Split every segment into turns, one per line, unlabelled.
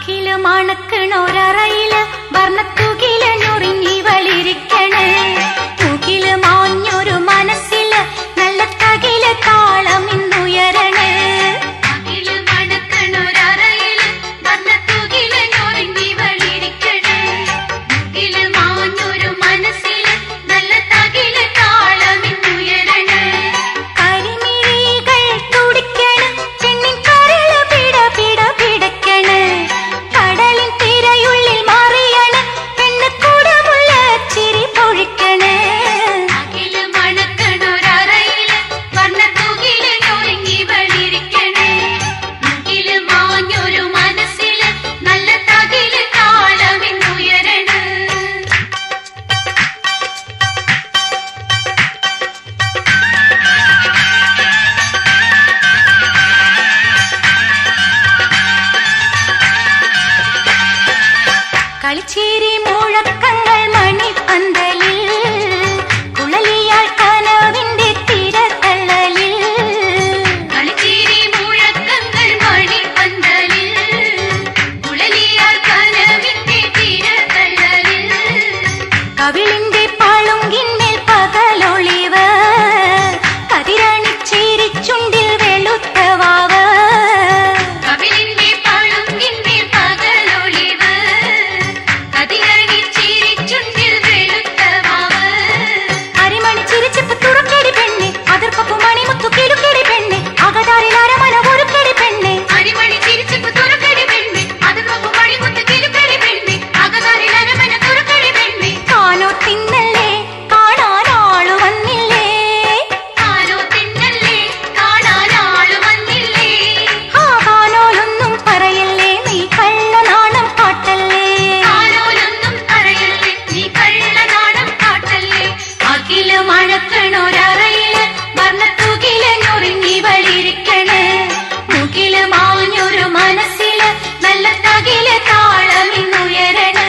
അഖില മണക്കണൊരറയില് വർണ്ണത്തുകില് ഞൊറിഞ്ഞി വളിരിക്കണേ തുകില് മാഞ്ഞൊരു മനസ്സില് നല്ല തകില് താളം ഇന്നുയരണേ അഖില മണക്കണൊരറയില് വർണ്ണത്തുകില് ഞൊറിഞ്ഞി വളിരിക്കണേ തുകില് മാഞ്ഞൊരു മനസ്സില് നല്ല തകില് താളം ഇന്നുയരണേ കരിമിഴികൾ തുടിക്കണ് പെണ്ണിൻ കരള് പിട പിട പിടക്കണ് കടലിൻ തിരയുള്ളിൽ മറിയണ് പെണ്ണ് കുടമുള്ള ചിരി പൊഴിക്കണ് അഖില് മണക്കണൊരറയില് വർണ്ണത്തുകില് ഞൊരുങ്ങി വളിരിക്കണ് മുകില് മാഞ്ഞൊരു മനസ്സില് നല്ല തകില് താളമിന്നുയരണ കളിച്ചേരി മുഴക്കങ്ങൾ മണിപ്പന്തലിൽ കുഴലിയാൾ കനവിന്റെ തിരത്തള്ളലിൽ കളിച്ചേരി മുഴക്കങ്ങൾ മണിപ്പന്തലിൽ കുഴലിയാൾ കനവിന്റെ തിരത്തള്ളലിൽ കവിളിന്റെ പാളുങ്കിന്മേൽ പകലൊളിവ് കതിരണിച്ചിരിച്ചുണ്ടിൽ വെളുത്ത വാവ് കവിളിന്റെ പാളുങ്കിന്മേൽ പകലൊളിവ് കതിരണിച്ചിരിച്ചുണ്ടിൽ വെളുത്ത വാവ് അരിമണി ചിരിച്ചപ്പ് തുറക്കടി പെണ്ണെ അതിർപ്പപ്പു മണിമുത്തു കിടുക്കടി പെണ്ണെ അകതാരിൽ അരമന ഒരുക്കടി പെണ്ണെ അരിമണി ചിരിച്ചപ്പ് തുറക്കടി പെണ്ണെ അതിർപ്പപ്പു മണിമുത്തു കിടുക്കടി പെണ്ണെ അകതാരിൽ അരമന തുറക്കടി പെണ്ണെ കാനോ തിന്നല്ലേ കാണാൻ ആളു വന്നില്ലേ കാനോ തിന്നല്ലേ കാണാൻ ആളു വന്നില്ലേ ആ കാനോലൊന്നും പറയല്ലേ നീ കള്ളനാണം കാട്ടല്ലേ കാനോലൊന്നും പറയല്ലേ നീ കള്ളനാണം കാട്ടല്ലേ അഖില മഴക്കണൊരറയില് വർണ്ണത്തുകില് ഞൊറിഞ്ഞി വളിരിക്കണ് മുകില് മാഞ്ഞൊരു മനസ്സില് നല്ല തകില് താളമിന്നുയരണ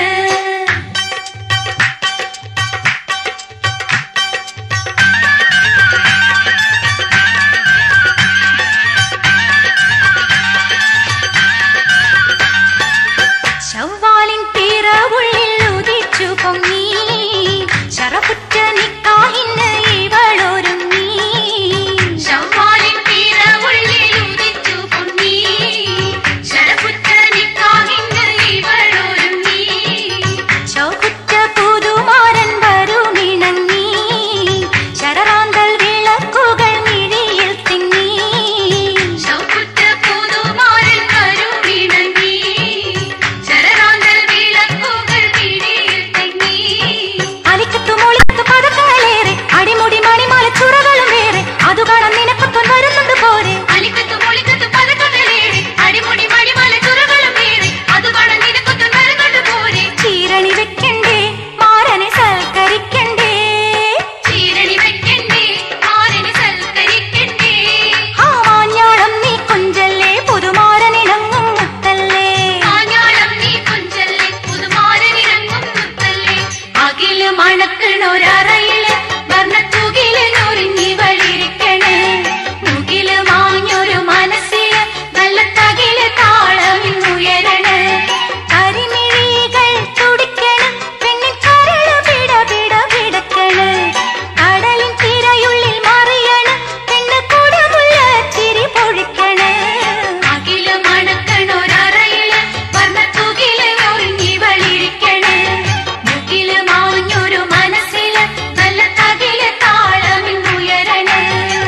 ചവ്വാലിൻ പിറവുള്ളിൽ ഉദിച്ചു പൊങ്ങി ശറഫുറ്റ നിക്കാഹിന് ഇവളൊരുങ്ങി ചവ്വാലിൻ പിറവുള്ളിൽ ഉദിച്ചു പൊങ്ങി ശറഫുറ്റ നിക്കാഹിന് ഇവളൊരുങ്ങി ചൗകുറ്റ പുതുമാരൻ വരുമിണങ്ങി ശരറാന്തൽ വിളക്കുകൾ മിഴിയിൽ തിങ്ങി ചൗകുറ്റ പുതുമാരൻ വരുമിണങ്ങി ശരറാന്തൽ വിളക്കുകൾ മിഴിയിൽ തിങ്ങി അലിക്കത്തു മൊളിക്കത്തു പതക്കങ്ങളേറെ അടിമുടി മണിമാല ചുറകളും വേറെ അതു കാണാൻ നിനക്കൊത്തും വരുന്നുണ്ട് പോരെ അലിക്കത്തു മൊളിക്കത്തു പതക്കങ്ങളേറെ അടിമുടി മണിമാല ചുറകളും വേറെ അതു കാണാൻ നിനക്കൊത്തും വരുന്നുണ്ട് പോരെ ചീരണി വെക്കണ്ടേ മാരനെ സൽക്കരിക്കണ്ടേ ചീരണി വെക്കണ്ടേ മാരനെ സൽക്കരിക്കണ്ടേ ആ മാഞ്ഞാളം നീ കൊഞ്ചല്ലേ പുതുമാരനിണങ്ങും മുത്തല്ലേ മാഞ്ഞാളം നീ കൊഞ്ചല്ലേ പുതുമാരനിണങ്ങും മുത്തല്ലേ അകില് മണക്കണൊരറയില് വർണ്ണത്തുകില് ഞൊറിഞ്ഞി വളിരിക്കണേ മുകില് മാഞ്ഞൊരു മനസ്സില് നല്ല തകില് താളമിന്നുയരണേ കരിമിഴികൾ തുടിക്കണം പെണ്ണിൻ കരള് പിട പിട പിടക്കണ് കടലിൻ തിരയുള്ളിൽ മറിയണ് പെണ്ണ് കുടമുള്ള ചിരി പൊഴിക്കണ് അകില് മണക്കണൊരറയില് വർണ്ണത്തുകില് ഞൊറിഞ്ഞി വളിരിക്കണ് മുകില് മാഞ്ഞൊരു മനസ്സില് നല്ല തകില് താളമിന്നുയരണേ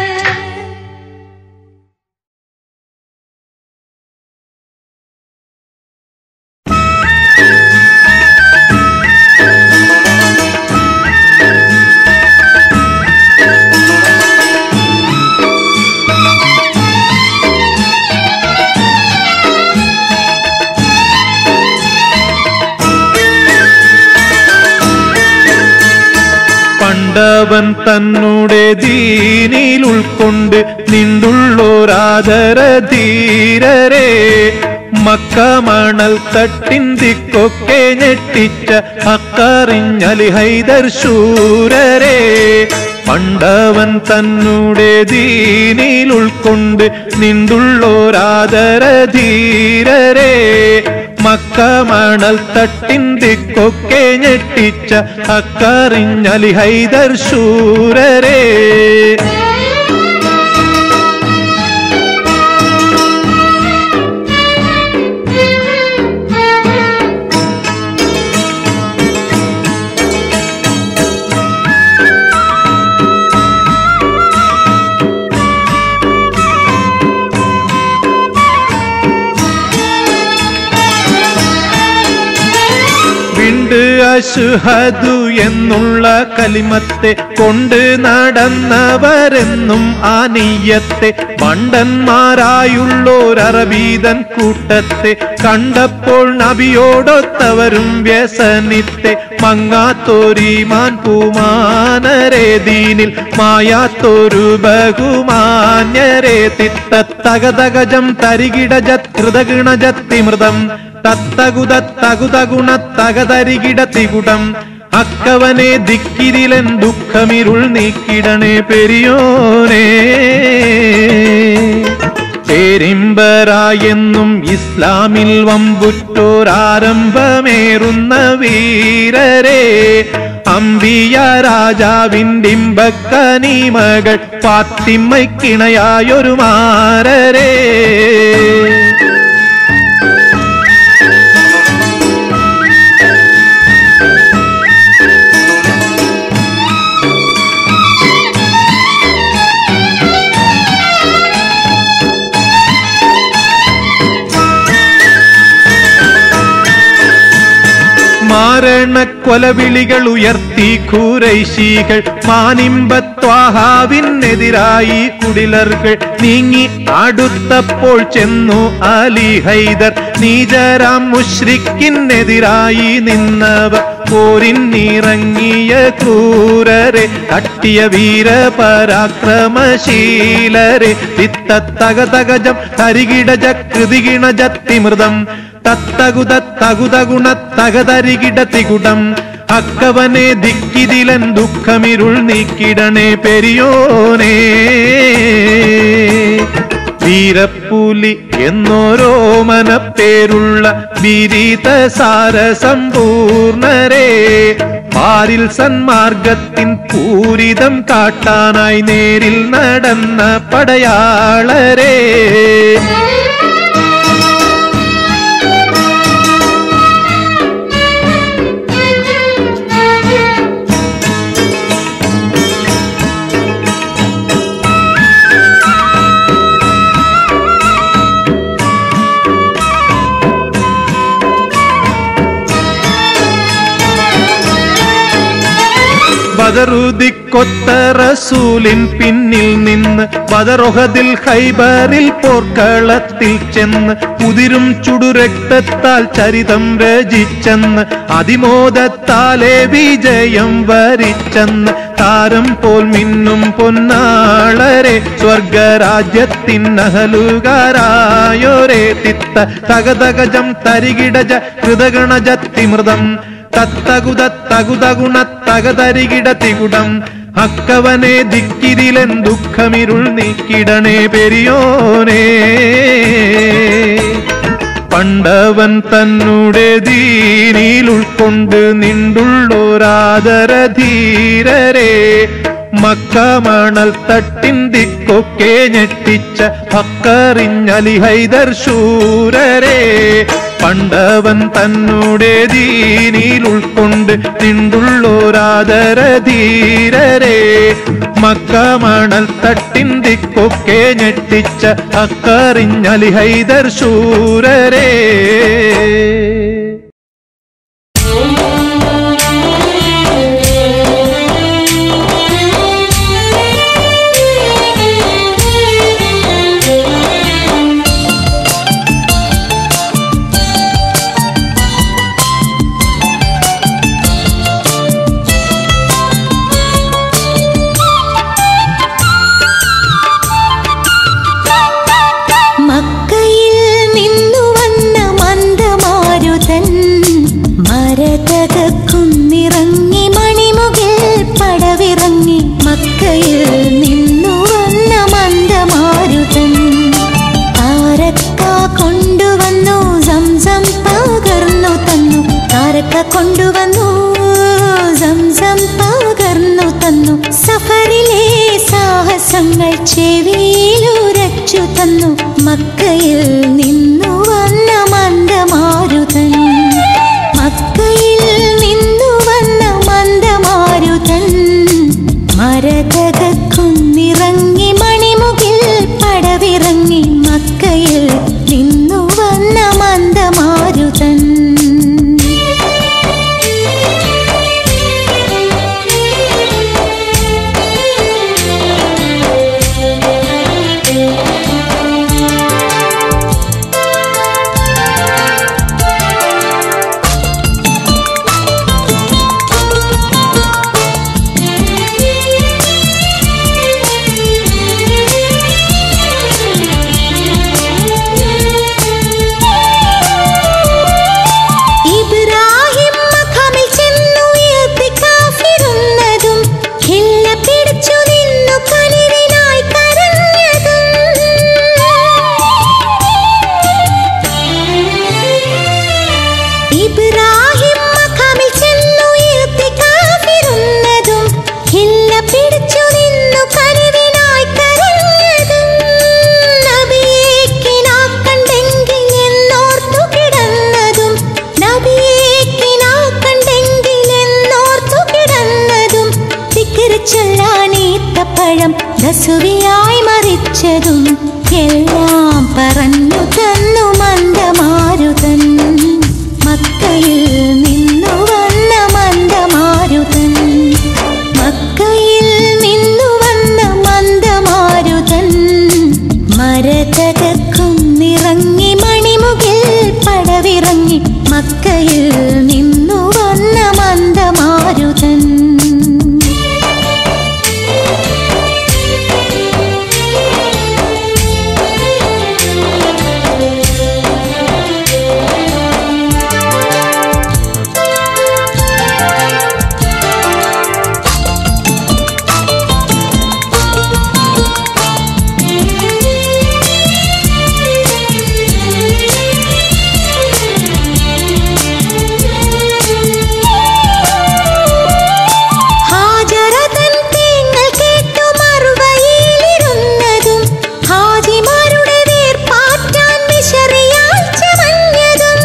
പണ്ടവൻ തന്നുടെ ദീനിൽ ഉൾക്കൊണ്ട് നിണ്ടുള്ളോരാദര ധീരരെ മക്കമണൽ തട്ടിൻ ദിക്കൊക്കെ ഞെട്ടിച്ച അക്കറിഞ്ഞലി ഹൈദർ ശൂരരെ പണ്ടവൻ തന്നുടെ ദീനിൽ ഉൾക്കൊണ്ട് നിണ്ടുള്ളോരാദര ധീരരെ മക്ക മക്കമണൽ തട്ടിൻ ദിക്കൊക്കെ ഞെട്ടിച്ച അക്കറിഞ്ഞലി ഹൈദർ ശൂരരേ വിണ്ട് അശുഹദു എന്നുള്ള കലിമത്തെ കൊണ്ട് നടന്നവരെന്നും ആ നീയത്തെ മണ്ടന്മാരായുള്ളോരറബീതൻ കൂട്ടത്തെ കണ്ടപ്പോൾ നബിയോടൊത്തവരും വ്യസനിത്തെ മങ്ങാത്തോരീമാൻ പൂമാനരേ ദീനിൽ മായാത്തൊരു ബഹുമാന്യരേ തിത്തത്തകതകജം തരികിടജത് ഹൃദഗിണജത്തിമൃതം തത്തകുതത്തകുതഗുണ തകതരികിട തികുടം അക്കവനെ ദിക്കിരിലൻ ദുഃഖമിരുൾ നീക്കിടണേ പെരിയോനേ പേരിമ്പരായെന്നും ഇസ്ലാമിൽ വമ്പുറ്റോരാരംഭമേറുന്ന വീരരെ അമ്പിയ രാജാവിൻ്റെ ഇമ്പക്കനീമകൾ പാത്തിമ്മയ്ക്കിണയായൊരു മാരരേ മാരണക്കൊലവിളികൾ ഉയർത്തി ഖുരൈശികൾ മാനിമ്പത്വാഹാവിനെതിരായി കുടിലർകൾ നീങ്ങി അടുത്തപ്പോൾ ചെന്നു അലി ഹൈദർ നീജരാം മുഷ്രിക്കിനെതിരായി നിന്നവർ പോരിന്നിറങ്ങിയ ക്രൂരരെ തട്ടിയ വീരപരാക്രമശീലരെ തിത്തത്തകതകജം തരികിടജ കൃതികിണജത്തിമൃതം തത്തകുതത്തകുതഗുണ തകതരികിട തികുടം അക്കവനെ ദിക്കിതിലൻ ദുഃഖമിരുൾ നീക്കിടണേ പെരിയോനേ വീരപ്പുലി എന്നോരോ മനപ്പേരുള്ള വിരീത സാരസമ്പൂർണരേ പാരിൽ സന്മാർഗത്തിൻ പൂരിതം കാട്ടാനായി നേരിൽ നടന്ന പടയാളരേ ബദറുദിക്കൊത്ത റസൂലിൻ പിന്നിൽ നിന്ന് ബദറൊഹദിൽ ഹൈബറിൽ പോർക്കളത്തിൽ ചെന്ന് ഉതിരും ചുടുരക്തത്താൽ ചരിതം രചിച്ചെന്ന് അതിമോദത്താലെ വിജയം വരിച്ചെന്ന് താരം പോൽ മിന്നും പൊന്നാളരെ സ്വർഗരാജ്യത്തിൻ നഹലുകാരായോരേ തിത്ത തകതകജം തരികിടജ ഹൃദഗണജത്തിമൃതം തത്തകുതത്തകുതഗുണ തകതരികിട തികുടം അക്കവനെ ദിക്കിരിലൻ ദുഃഖമിരുൾ നീക്കിടണേ പെരിയോനേ പണ്ടവൻ തന്നുടെ ദീനിൽ ഉൾക്കൊണ്ട് നിണ്ടുള്ളോരാദരധീരരെ മക്കമണൽ തട്ടിൻ ദിക്കൊക്കെ ഞെട്ടിച്ച ഭക്കറിഞ്ഞലി ഹൈദർ ശൂരരെ പണ്ടവൻ തന്നുടെ ദീനിൽ ഉൾക്കൊണ്ട് നിണ്ടുള്ളോരാദരധീരരെ മക്കമണൽ തട്ടിൻ ദിക്കൊക്കെ ഞെട്ടിച്ച അക്കറിഞ്ഞലി ഹൈദർ ശൂരരെ
മക്കയിൽ നിന്നു വന്ന മന്ദമാ
കൊണ്ടുവന്നു സംസം പകർന്നു തന്നു സഫറിലെ സാഹസങ്ങൾ ചെവിയിലുരച്ചു തന്നു മക്കയിൽ നിന്നു വന്ന മന്ദമാരുതൻ മക്കയിൽ നിന്നു വന്ന മന്ദമാരുതൻ മരതകുന്നിറങ്ങി മണിമുകിൽ പടവിറങ്ങി മക്കയിൽ നിന്നു വന്ന മന്ദമാരുതൻ ഇബ്രാഹിം മഖാമിൽ ചെന്നു ഇർത്തികാഫിരുന്നതും ഖില്ല പിടിച്ചു നിന്നു കനിവിനായി കരഞ്ഞതും ഇബ്രാഹിം മഖാമിൽ ചെന്നു ഇർത്തികാഫിരുന്നതും ഖില്ല പിടിച്ചു നിന്നു കനിവിനായി കരഞ്ഞതും നബിയെ കിനാക്കണ്ടെങ്കിൽ എന്നോർത്തു കിടന്നതും നബിയെ കിനാക്കണ്ടെങ്കിൽ എന്നോർത്തു കിടന്നതും തിക്കര് ചൊല്ലാനീത്തപ്പഴം ദസുവിയായി മറിച്ചതും എല്ലാം പറഞ്ഞു തന്നു മന്ദമാരുതൻ മക്കയിൽ നിന്നു വന്ന മന്ദമാരുതൻ മക്കയിൽ നിന്നു വന്ന മന്ദമാരുതൻ മരതകക്കും നിറങ്ങി മണിമുകിൽ പടവിറങ്ങി മക്കയിൽ നിന്നു വന്ന മന്ദമാരുതൻ ഹാജറതൻ തേങ്ങൾ കേട്ടു മറുവയിലിരുന്നതും ഹാജിമാരുടെ വേർപാറ്റാൻ വിശറിയാൽ ചമഞ്ഞതും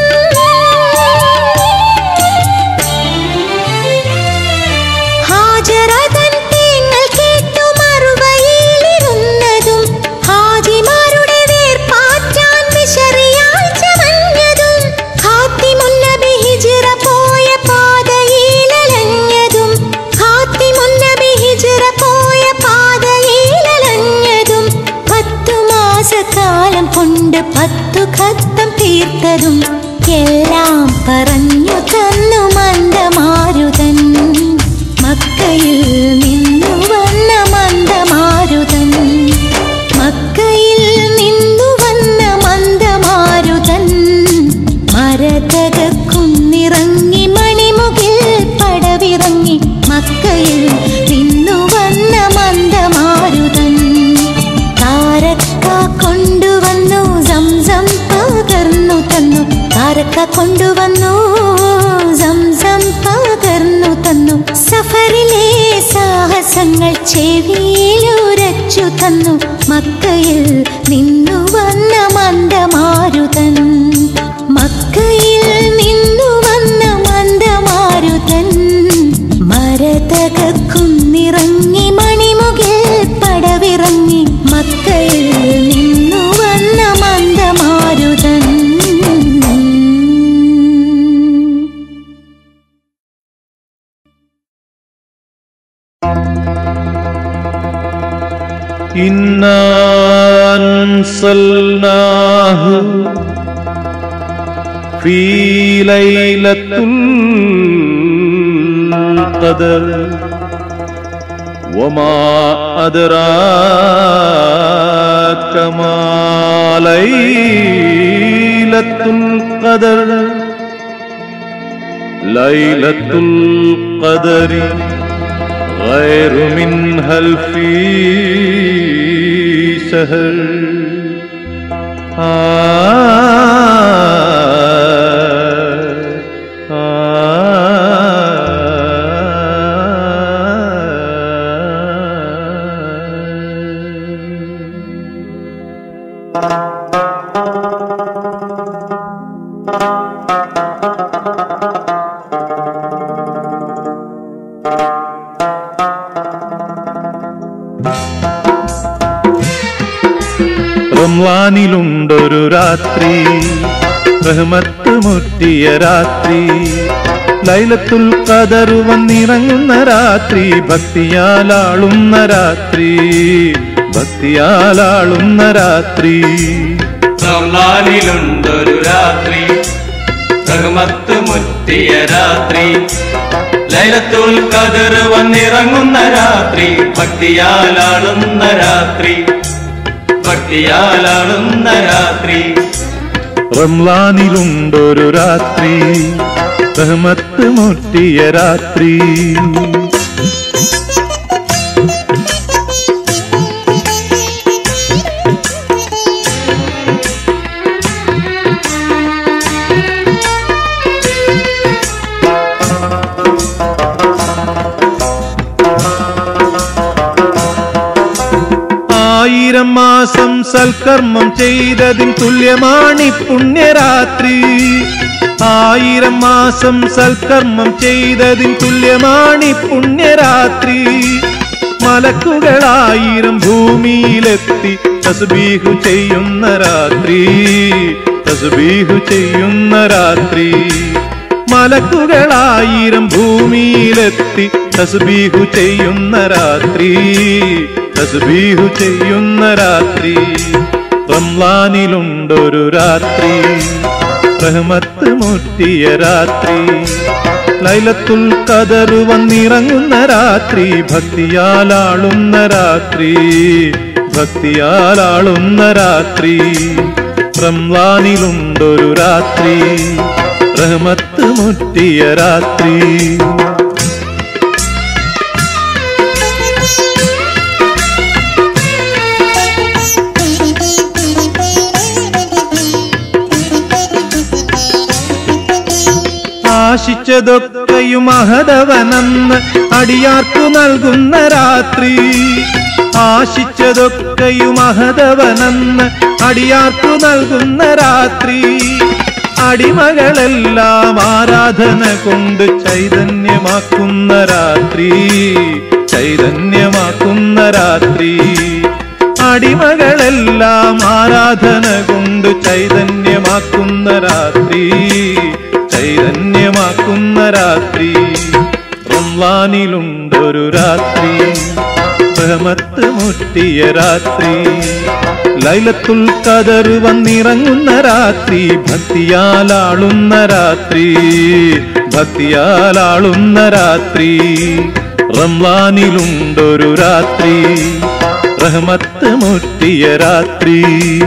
ഹാജറതൻ തേങ്ങൾ കേട്ടു മറുവയിലിരുന്നതും ഹാജിമാരുടെ വേർപാറ്റാൻ വിശറിയാൽ ചമഞ്ഞതും ഖാത്തിമുന്നബി ഹിജ്റ പോയ പാതയിലലഞ്ഞതും ഖാത്തിമുന്നബി ഹിജ്റ പോയ പാതയിലലഞ്ഞതും പത്തു മാസക്കാലം കൊണ്ട് പത്തു ഖത്തം തീർത്തതും എല്ലാം പറഞ്ഞു തന്നു മന്ദമാരുതൻ മക്കയിൽ നിന്നു വന്ന മന്ദമാരുതൻ മക്കയിൽ നിന്നു വന്ന മന്ദമാരുതൻ മരതകുന്നിറങ്ങി മണിമുകിൽ പടവിറങ്ങി മക്കയിൽ നിന്നു വന്ന മന്ദമാരുതൻ താരക്ക കൊണ്ടുവന്നു സംസം പകർന്നു തന്നു താരക്ക കൊണ്ടുവന്നു സംസം പകർന്നു തന്നു സഫറിലെ സാഹസങ്ങൾ ചെവിയിലുരച്ചു തന്നു മക്കയിൽ നിന്നു വന്ന മന്ദമാരുതൻ മക്കയിൽ നിന്നു വന്ന മന്ദമാരുതൻ മരതകുന്നിറങ്ങി മണിമുകിൽ പടവിറങ്ങി മക്കയിൽ നിന്നു വന്ന മന്ദമാരുതൻ
إنا أنزلناه في ليلة القدر وما أدراك ما ليلة القدر ليلة القدر غير منها في شهر آه آه റംവാനിലുണ്ടൊരു രാത്രി റഹ്മത്ത് മുറ്റിയ രാത്രി ലൈലത്തുൽ ഖദർ വന്നിറങ്ങുന്ന രാത്രി ഭക്തിയാലാളുന്ന രാത്രി ഭക്തിയാലാളുന്ന രാത്രി
റംലാനിലുണ്ടൊരു രാത്രി റഹ്മത്ത് മുറ്റിയ രാത്രി ലൈലത്തുൽ ഖദർ വന്നിറങ്ങുന്ന രാത്രി ഭക്തിയാലാളുന്ന രാത്രി ഭക്തിയാലാളുന്ന രാത്രി
റംലാനിലുണ്ടൊരു രാത്രി റഹ്മത്ത് മുറ്റിയ രാത്രി ആയിരം മാസം സൽക്കർമ്മം ചെയ്തതിൻ തുല്യമാണി പുണ്യരാത്രി ആയിരം മാസം സൽക്കർമ്മം ചെയ്തതിൻ തുല്യമാണി പുണ്യരാത്രി മലക്കുകളായിരം ഭൂമിയിലെത്തി തസ്ബീഹു ചെയ്യുന്ന രാത്രി തസ്ബീഹു ചെയ്യുന്ന രാത്രി മലക്കുകളായിരം ഭൂമിയിലെത്തി തസ്ബീഹു ചെയ്യുന്ന രാത്രി തസ്ബീഹു ചെയ്യുന്ന രാത്രി റംലാനിലുണ്ടൊരു രാത്രി റഹ്മത്ത് മുറ്റിയ രാത്രി ലൈലത്തുൽ ഖദർ വന്നിറങ്ങുന്ന രാത്രി ഭക്തിയാലാളുന്ന രാത്രി ഭക്തിയാലാളുന്ന രാത്രി റംലാനിലുണ്ടൊരു രാത്രി റഹ്മത്ത് മുറ്റിയ രാത്രി ആശിച്ചതൊക്കെയും അഹതവനെന്ന് അടിയാർക്കു നൽകുന്ന രാത്രി ആശിച്ചതൊക്കെയും അഹതവനെന്ന് അടിയാർക്കു നൽകുന്ന രാത്രി അടിമകളെല്ലാം ആരാധന കൊണ്ട് ചൈതന്യമാക്കുന്ന രാത്രി ചൈതന്യമാക്കുന്ന രാത്രി അടിമകളെല്ലാം ആരാധന കൊണ്ട് ചൈതന്യമാക്കുന്ന രാത്രി ചൈതന്യമാക്കുന്ന രാത്രി റംലാനിലുണ്ടൊരു രാത്രി റഹ്മത്ത് മുട്ടിയ രാത്രി ലൈലത്തുൽ ഖദർ വന്നിറങ്ങുന്ന രാത്രി ഭക്തിയാലാളുന്ന രാത്രി ഭക്തിയാലാളുന്ന രാത്രി റംലാനിലുണ്ടൊരു രാത്രി റഹ്മത്ത് മുട്ടിയ രാത്രി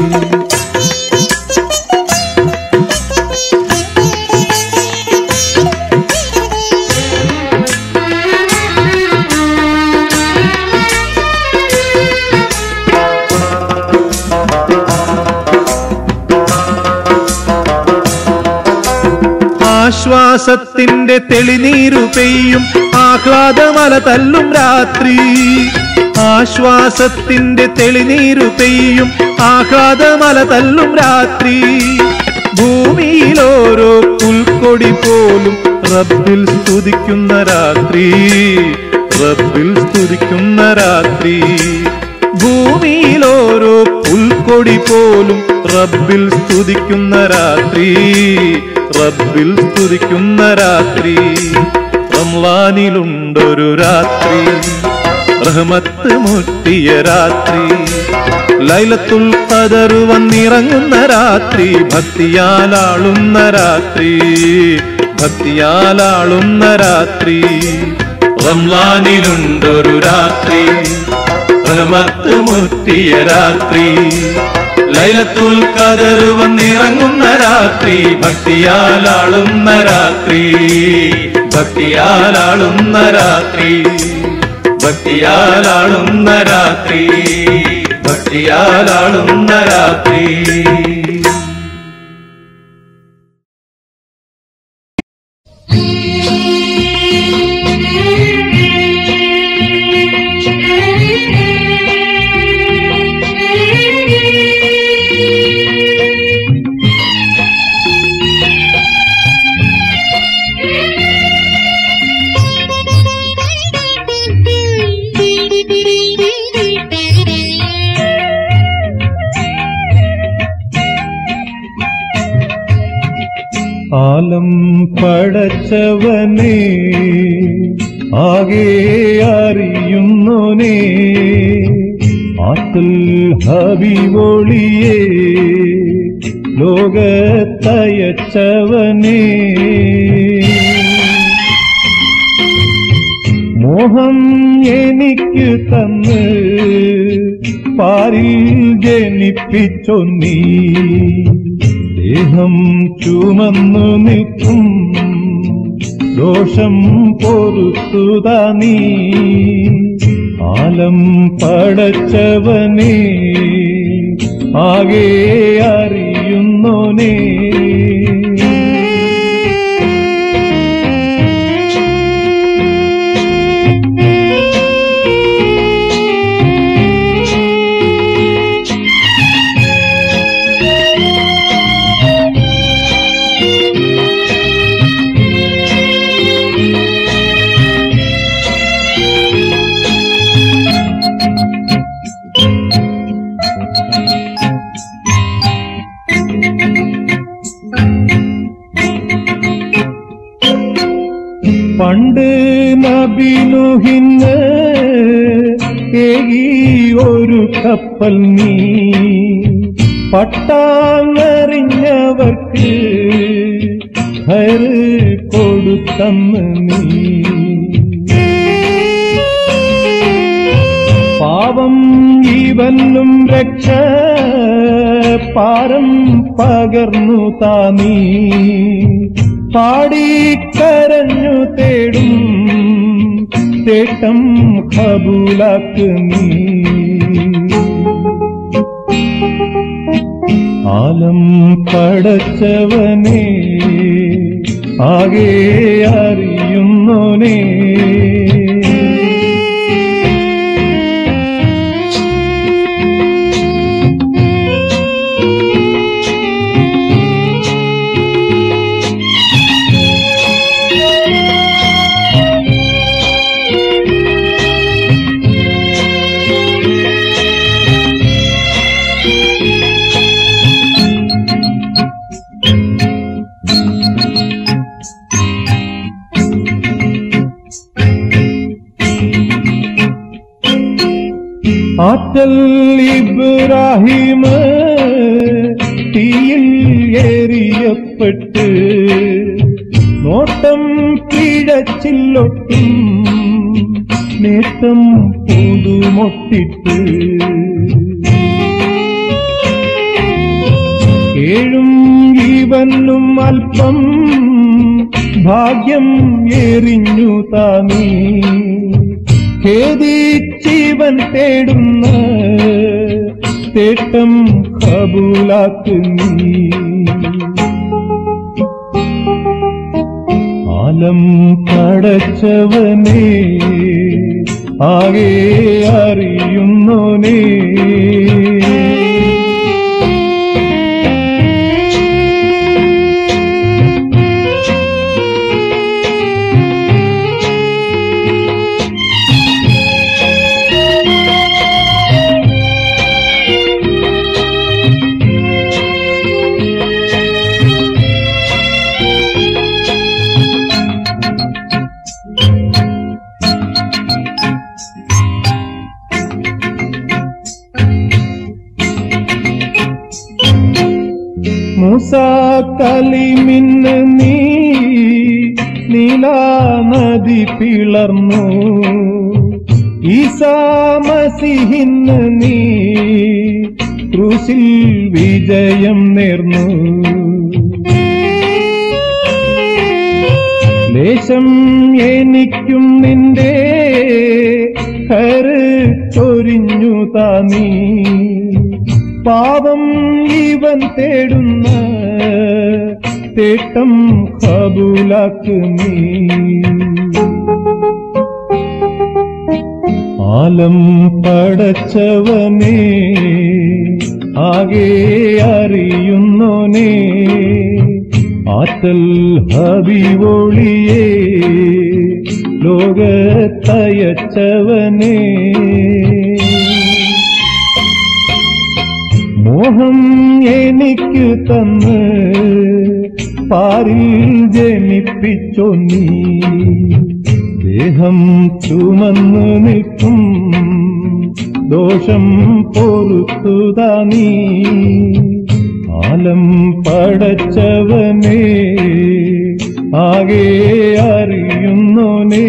ആശ്വാസത്തിന്റെ തെളിനീരു പെയ്യും ആഹ്ലാദമല തല്ലും രാത്രി ആശ്വാസത്തിന്റെ തെളിനീരു പെയ്യും ആഹ്ലാദമല തല്ലും രാത്രി ഭൂമിയിലോരോ പുൽക്കൊടി പോലും റബ്ബിൽ സ്തുതിക്കുന്ന രാത്രി റബ്ബിൽ സ്തുതിക്കുന്ന രാത്രി ഭൂമിയിലോരോ പുൽക്കൊടി പോലും റബ്ബിൽ സ്തുതിക്കുന്ന രാത്രി റബ്ബിൽ സ്തുതിക്കുന്ന രാത്രി റംലാനിലുണ്ടൊരു രാത്രി റഹ്മത്ത് മുട്ടിയ രാത്രി ലൈലത്തുൽ ഖദർ വന്നിറങ്ങുന്ന രാത്രി ഭക്തിയാലാളുന്ന രാത്രി ഭക്തിയാലാളുന്ന രാത്രി
റംലാനിലുണ്ടൊരു രാത്രി റഹ്മത്ത് മുറ്റിയ രാത്രി ലൈലത്തുൽ ഖദർ വന്നിറങ്ങുന്ന രാത്രി ഭക്തിയാലാളുന്ന രാത്രി ഭക്തിയാലാളുന്ന രാത്രി ഭക്തിയാലാളുന്ന രാത്രി ഭക്തിയാലാളുന്ന രാത്രി
Thank you.
ആലം പടച്ചവനെ ആകെ അറിയുന്നോനെ ആത്തുൽ ഹബിവൊളിയെ ലോകത്തയച്ചവനെ മോഹം എനിക്ക് തന്ന് പാരിൽ ജനിപ്പിച്ചോ നീ ദേഹം ചുമന്നു നിൽക്കും ദോഷം പൊറുത്തുതാ നീ ആലം പടച്ചവനെ ആകെ അറിയുന്നോനേ പണ്ട് നബിനുഹിന്ന് ഏകി ഒരു കപ്പൽ നീ പട്ടാങ്ങറിഞ്ഞവർക്ക് ഹര് കൊടുത്തന്ന് നീ പാവം ഇവനും രക്ഷ പാരം പകർന്നു താനീ പാടിക്കരഞ്ഞു തേടും തേട്ടം ഖബൂലാക്ക് നീ ആലം പടച്ചവനെ ആകെ അറിയുന്നോനേ ആറ്റൽ ഇബ്രാഹിം തീയിൽ എറിയപ്പെട്ട് നോട്ടം പിഴച്ചില്ലൊട്ടും നേട്ടം പുതുമൊട്ടിട്ട് ഏഴും ഇവനും അല്പം ഭാഗ്യം എറിഞ്ഞു താനീ ഖേദിച്ചീവൻ തേടുന്ന തേട്ടം കബൂലാക്ക് നീ ആലം പടച്ചവനെ ആകെ അറിയുന്നോനേ മൂസ കലിമിന്ന് നീ നീലാ നദി പിളർന്നു ഈസാ മസിഹിന്ന് നീ ക്രൂസിൽ വിജയം നേർന്നു ലേശം എനിക്കും നിന്റെ കര് ചൊരിഞ്ഞു താനീ പാവം ഇവൻ തേടുന്ന തേട്ടം കബൂലാക്ക് നീ ആലം പടച്ചവനെ ആകെ അറിയുന്നോനേ ആറ്റൽ ഹബിവൊളിയേ ലോകത്തയച്ചവനേ മോഹം എനിക്ക് തന്ന് പാരിൽ ജനിപ്പിച്ചോ നീ ദേഹം ചുമന്നു നിൽക്കും ദോഷം പൊറുത്തുതാ നീ ആലം പടച്ചവനെ ആകെ അറിയുന്നോനേ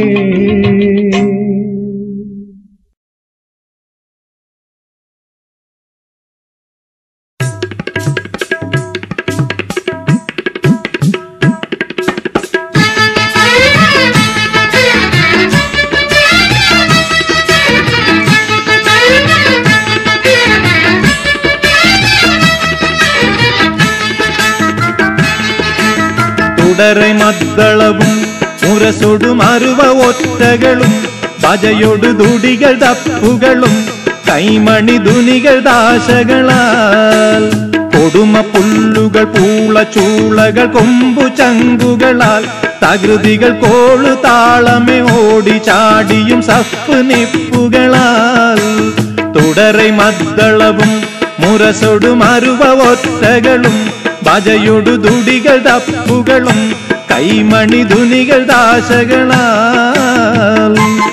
തുടരെ മദ്ദളവും മുരസൊടും അരുവ ഒറ്റകളും ഭജയൊടു തുടികൾ തപ്പുകളും കൈമണി ധുനികൾ ദാശകളാൽ കൊടുമ പുല്ലുകൾ പൂള ചൂളകൾ കൊമ്പു ചങ്കുകളാൽ തകൃതികൾ കോളു താളമേ ഓടി ചാടിയും സഫ് നിപ്പുകളാൽ തുടരെ മദ്ദളവും മുരസൊടും അരുവ ഒറ്റകളും ഭജയൊടു തുടികൾ തപ്പുകളും കൈമണി ധുനികൾ ദാശകളാൽ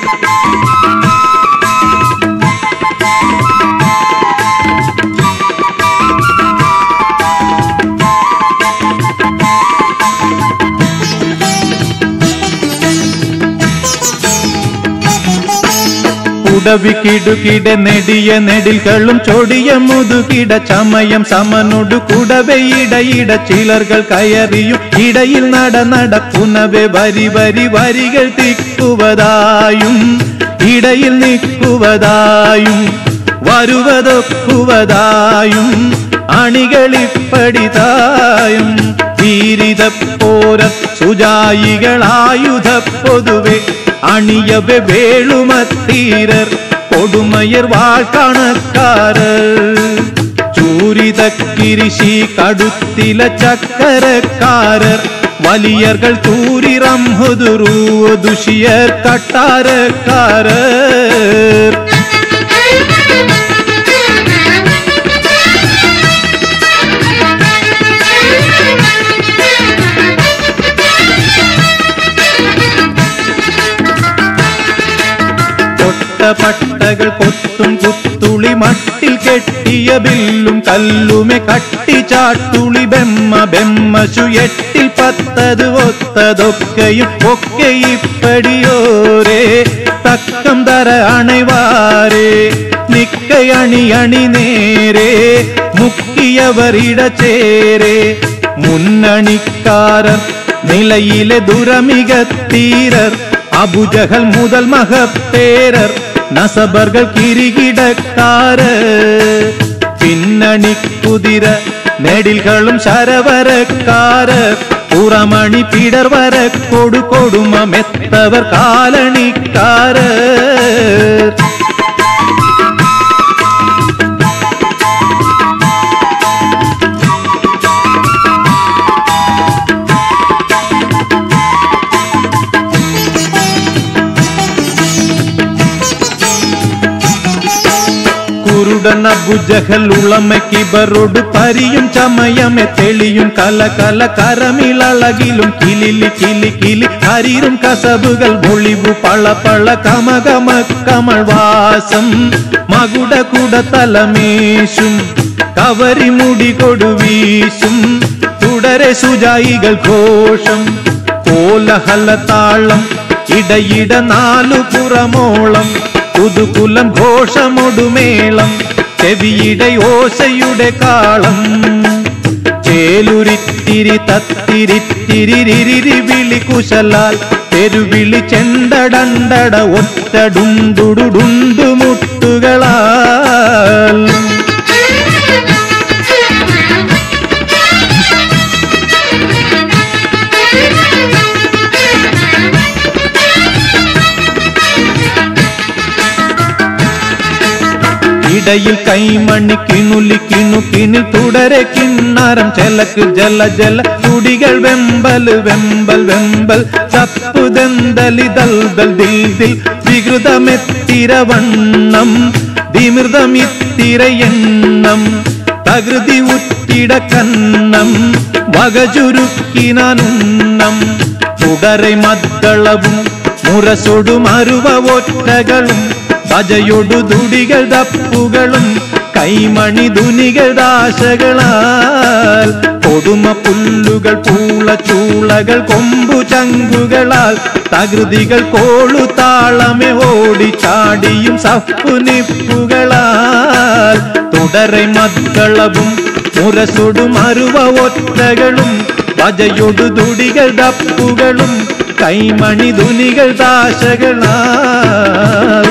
ഉടവി കിടുകിട നെടിയ നെടിൽകളും ചൊടിയ മുതുകിട ചമയം സമനൊടു കുടവയിടയിട ചിലർകൾ കയറിയും ഇടയിൽ നട നടക്കുന്നവെ വരി വരി വരികൾ തിക്കുവതായും ഇടയിൽ നിൽക്കുവതായും വരുവതൊക്കുവതായും അണികളിപ്പടിതായും വീരിതപ്പോര സുജായികളായുധ പൊതുവെ അണിയവെ വേളുമത്തീരർ കൊടുമയർ വാഴ്ക്കണക്കാരർ ചൂരിത കിരിശി കടുത്തില ചക്കരക്കാരർ വലിയർകൾ തൂരിറം ഹുതുറൂ ദുഷിയർ കട്ടാരക്കാരർ പട്ടകൾ കൊത്തും കുത്തുളി മട്ടിൽ കെട്ടിയ ബില്ലും കല്ലുമെ കട്ടി ചാട്ടുളി ബെമ്മ ബെമ്മശു എട്ടിൽ പത്തത് ഒത്തതൊക്കെയും ഒക്കെ ഇപ്പടിയോരേ തക്കം തര അണൈവാരേ നിക്കയണി അണി നേരെ മുക്കിയവരിട ചേരെ മുന്നണിക്കാരർ നിലയിലെ ദുരമികത്തീരർ അബുജഹൽ മുതൽ മഹത്തേരർ നസബർകൾ കിരികിടക്കാര് പിന്നണി കുതിര നെടിൽകളും ശരവരക്കാര് പുറമണി പിടർ വര കൊടു കൊടുമ മെത്തവർ കാലണിക്കാര് കുരുടന ഭുജഹൽ ഉളമക്കിബറോട് പരിയും ചമയമെ തെളിയും കല കല കരമിളകിലും കിലിലി കിലി കിലി ഹരിരും കസബുകൾ ഒളിവു പള പള കമകമ കമൾവാസം മകുട കുട തലമേശും കവരിമുടി കൊടുവീശും തുടരെ സുജായികൾ ഘോഷം കോലഹല താളം ഇടയിട നാലു പുറമോളം പുതുകുലം ഘോഷമൊടുമേളം ചെവിയിടെ ഓശയുടെ കാളം ചേലുരിത്തിരി തത്തിരിത്തിരിരിരി വിളി കുശലാൽ തെരുവിളി ചെണ്ടടണ്ടട ഒറ്റടുണ്ടുടുണ്ടു മുട്ടുകളാൽ ഇടയിൽ കൈമണി കിണുലി കിണു കിണിൽ തുടരെ കിണ്ണാരം ചെലക്ക് ജല ജല തുടികൾ വെമ്പൽ വെമ്പൽ വെമ്പൽ ചപ്പുദന്തലി ദൽ ദൽ ദിൽ ദിൽ വികൃതമെത്തിരവണ്ണം വിമൃതമിത്തിര എണ്ണം തകൃതി ഉറ്റിട കന്നം വകചുരുക്കിനുന്നം തുടരെ മദ്ദളവും മുരസൊടു മരുവ ഒറ്റകളും ഭജയൊടു തുടികൾ തപ്പുകളും കൈമണി ധുനികൾ ദാശകളാൽ കൊടുമ പുല്ലുകൾ പൂള ചൂളകൾ കൊമ്പു ചങ്കുകളാൽ തകൃതികൾ കോളു താളമെ ഓടി ചാടിയും സപ്പു നിപ്പുകളാൽ തുടരെ മദ്ദളവും മുരസൊടു മരുവ ഒറ്റകളും ഭജയൊടു തുടികൾ തപ്പുകളും കൈമണി ധുനികൾ ദാശകളാൽ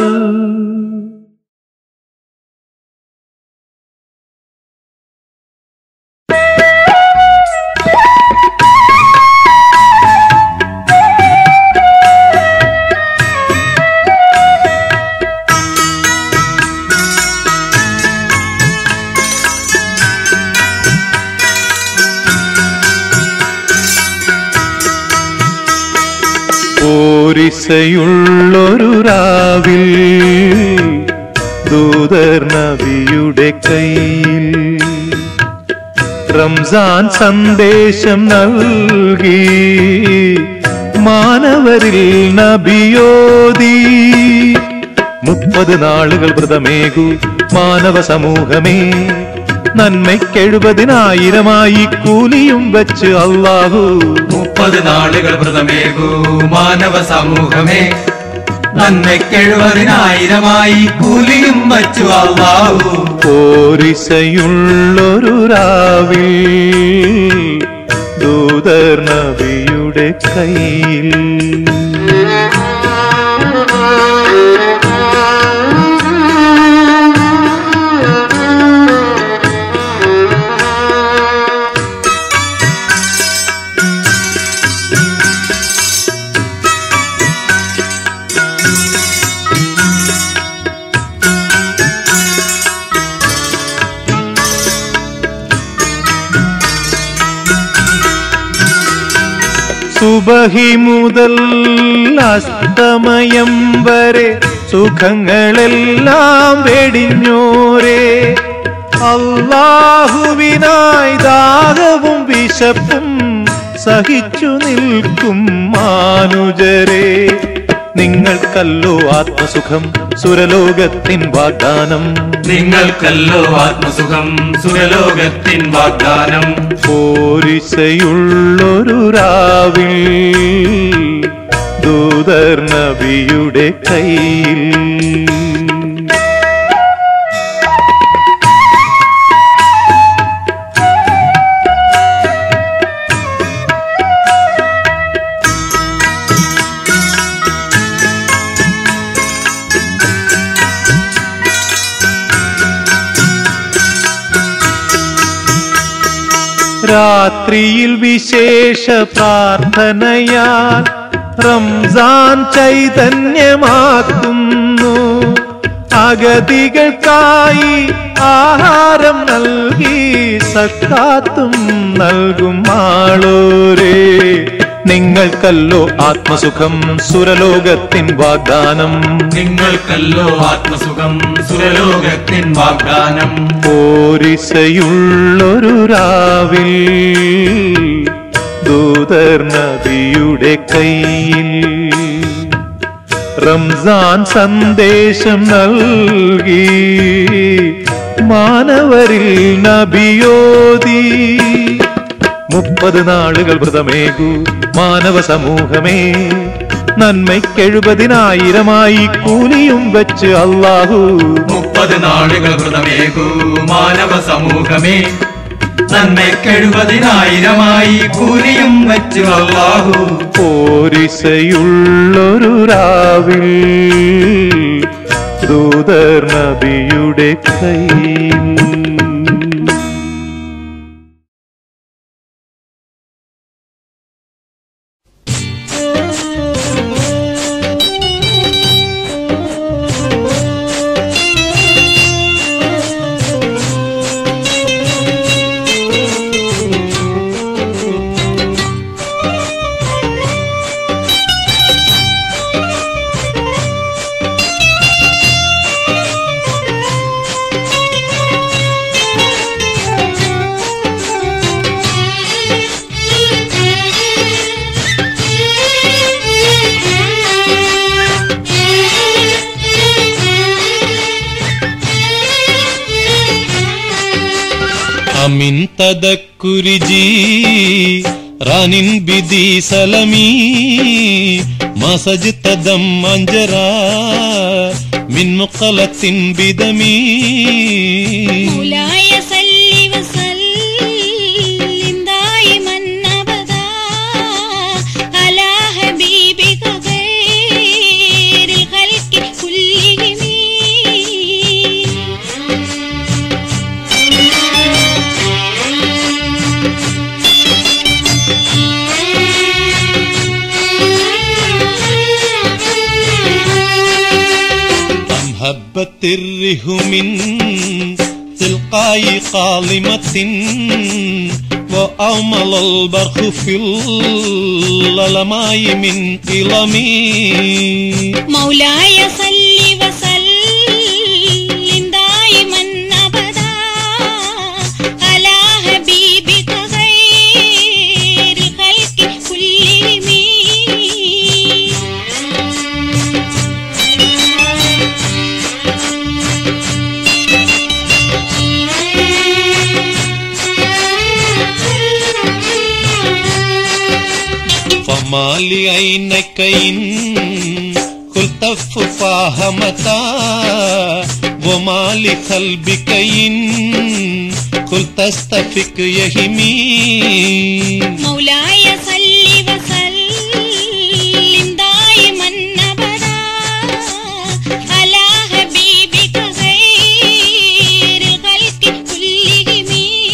ഓരിസയുള്ളൊരു രാവിൽ ദൂതർ നബിയുടെ കയ്യിൽ റംസാൻ സന്ദേശം നൽകി മാനവരിൽ നബിയോതി മുപ്പത് നാളുകൾ വ്രതമേകു മാനവ സമൂഹമേ നന്മയ്ക്കെഴുപതിനായിരമായി കൂലിയും വെച്ച് അള്ളാഹു
മുപ്പത് നാളുകൾ വ്രതമേകൂ മാനവ സമൂഹമേ നന്മയ്ക്കെഴുപതിനായിരമായി കൂലിയും വച്ചു അള്ളാഹു
ഓരിസയുള്ളൊരു രാവിൽ ദൂതർ നബിയുടെ കയ്യിൽ സുബഹി മുതൽ അസ്തമയം വരെ സുഖങ്ങളെല്ലാം വെടിഞ്ഞോരേ അള്ളാഹുവിനായി ദാഹവും വിശപ്പും സഹിച്ചു നിൽക്കും മാനുജരെ നിങ്ങൾക്കല്ലോ ആത്മസുഖം സുരലോകത്തിൻ വാഗ്ദാനം
നിങ്ങൾക്കല്ലോ ആത്മസുഖം സുരലോകത്തിൻ വാഗ്ദാനം
പോരിസയുള്ളൊരു രാവിൽ ദൂതർ നബിയുടെ കയ്യിൽ രാത്രിയിൽ വിശേഷ പ്രാർത്ഥനയാൽ റംസാൻ ചൈതന്യമാക്കുന്നു അഗതികൾക്കായി ആഹാരം നൽകി സക്കാത്തും നൽകും ആളോരേ നിങ്ങൾക്കല്ലോ ആത്മസുഖം സുരലോകത്തിൻ വാഗ്ദാനം
നിങ്ങൾക്കല്ലോ ആത്മസുഖം സുരലോകത്തിൻ വാഗ്ദാനം
പോരിസയുള്ളൊരു രാവിൽ ദൂതർ നബിയുടെ കയ്യിൽ റംസാൻ സന്ദേശം നൽകി മാനവരിൽ നബിയോതി മുപ്പത് നാളുകൾ വ്രതമേകു മാനവ സമൂഹമേ നന്മയ്ക്കെഴുപതിനായിരമായി കൂലിയും വെച്ച് അള്ളാഹു
മുപ്പത് നാളുകൾ വ്രതമേകൂ മാനവ സമൂഹമേ നന്മയ്ക്കെഴുപതിനായിരമായി കൂലിയും വച്ചു അള്ളാഹു
പോരിസയുള്ളൊരു രാവിൽ ദൂതർ നബിയുടെ കയ്യിൽ
അമിൻ തദക്കുരിജി റാനിൻ ബിദി സലമി മസജ് തദം അഞ്ചര മിൻ മുഖലത്തിൻ ബിദമി
مولاي صل وسلم دائما ابدا على حبيبك خير الخلق كلهم
أم هبت الره من تلقاء قالمة وأومل البرق في الظلماء من إلمي
مولاي صل وسلم دائما ابدا على حبيبك خير الخلق كلهم
فما لعينك إن قلت فاهمتا وما لقلبك إن قلت استفك يهمي
مولاي صل وسلم دائما ابدا على حبيبك خير الخلق كلهم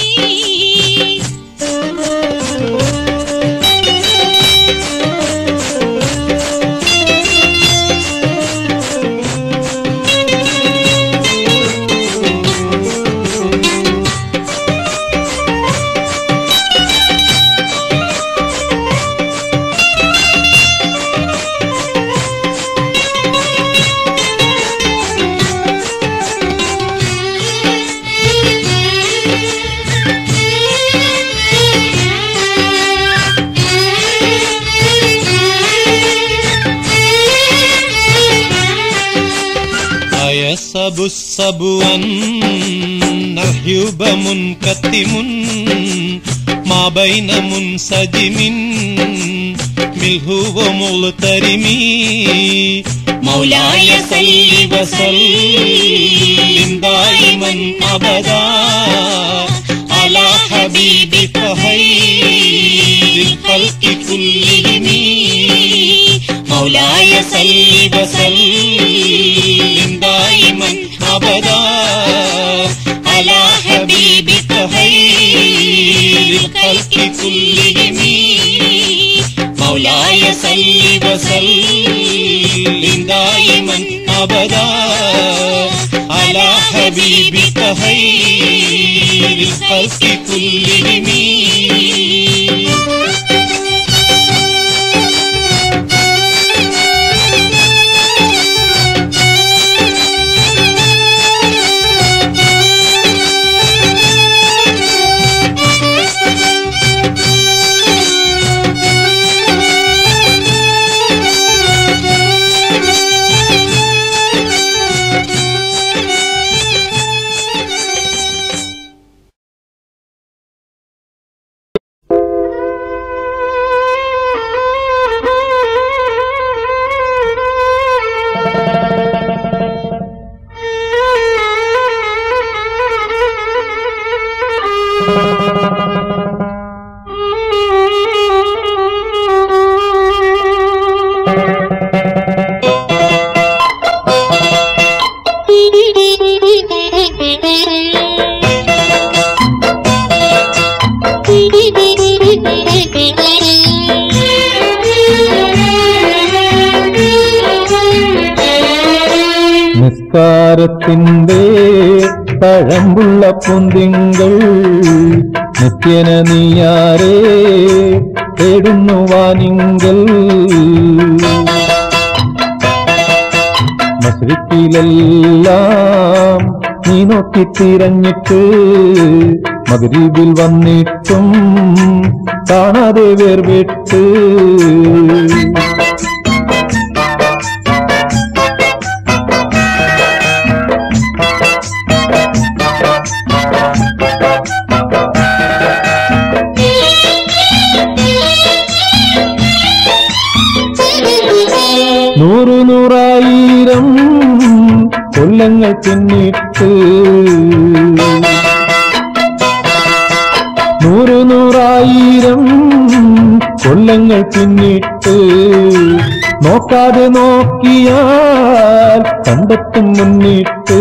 أيسب السبو أن الحيوب منكتم ما بين منسجم منه ومغترم
مولاي صل
وسلم دائما أبدا على حبيبك خير الخلق كلهم مولاي صل وسلم دائما أبدا على حبيبك خير الخلق كلهم مولاي صل وسلم دائما أبدا على حبيبك خير الخلق كلهم നിസ്കാരത്തിൻ്റെ തഴമ്പുള്ള പൊന്തിങ്കൾ നിത്യന നീയാരേ തേടുന്നു വാനിങ്കൽ മസ്രിക്കിലെല്ലാം നീ നോക്കി തിരഞ്ഞിട്ട് മകരീബിൽ വന്നിട്ടും കാണാതെ വേർവിട്ട് നൂറു നൂറായിരം കൊല്ലങ്ങൾ പിന്നിട്ട് നൂറു നൂറായിരം കൊല്ലങ്ങൾ പിന്നിട്ട് നോക്കാതെ നോക്കിയാൽ കണ്ടെത്തും മുന്നിട്ട്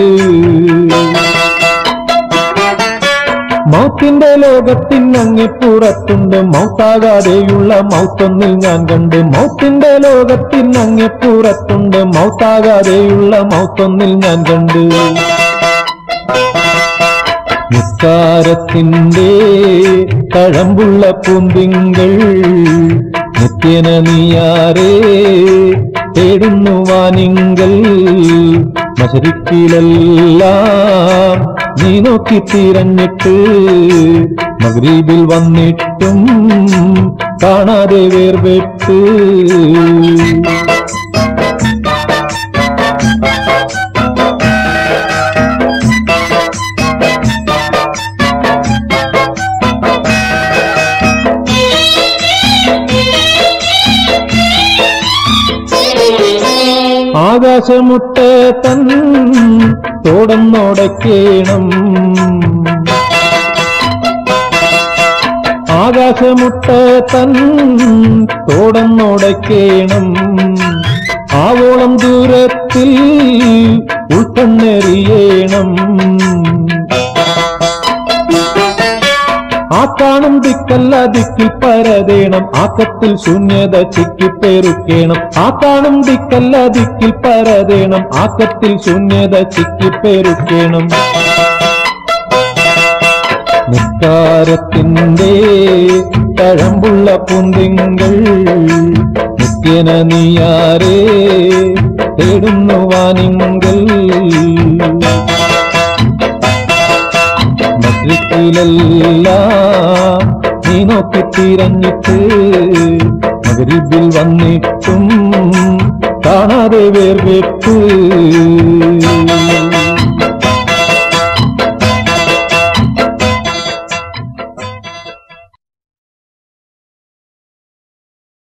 മൗത്തിന്റെ ലോകത്തിനങ്ങെപ്പുറത്തുണ്ട് മൗത്താകാതെയുള്ള മൗത്തൊന്നിൽ ഞാൻ കണ്ട് മൗത്തിന്റെ ലോകത്തിനങ്ങെപ്പുറത്തുണ്ട് മൗത്താകാതെയുള്ള മൗത്തൊന്നിൽ ഞാൻ കണ്ട് നിസ്കാരത്തിന്റെ കഴമ്പുള്ള പൂന്തിങ്കൾ നിത്യന നീയാരേ തേടുന്നു വാനിങ്കൽ മശരിക്കിലെല്ലാം നീ നോക്കി തിരഞ്ഞിട്ട് മഗ്രീബിൽ വന്നിട്ടും കാണാതെ വേർപെട്ട് ആകാശമുട്ട തൻ തോടന്നോടക്കേണം ആകാശമുട്ട തൻ തോടന്നോടക്കേണം ആവോളം ദൂരത്തിൽ ഉൾക്കണ്ണെറിയണം ആ കാണും ദിക്കല്ല ദിക്കിൽ പരതേണം ആക്കത്തിൽ ശൂന്യത ചിക്കിപ്പെരുക്കേണം ആ കാണും ദിക്കല്ല ദിക്കിൽ പരതേണം ആക്കത്തിൽ ശൂന്യത ചിക്കിപ്പെരുക്കേണം നിസ്കാരത്തിന്റെ കഴമ്പുള്ള പുന്തിങ്കൾ നിത്യന നീയാരേ തേടുന്നു വാനിങ്കൽ മദ്രിക്കിലെല്ലാം നീ നോക്കി തിരഞ്ഞിട്ട് മകരിബിൽ വന്നിട്ടും കാണാതെ വേർപെട്ട്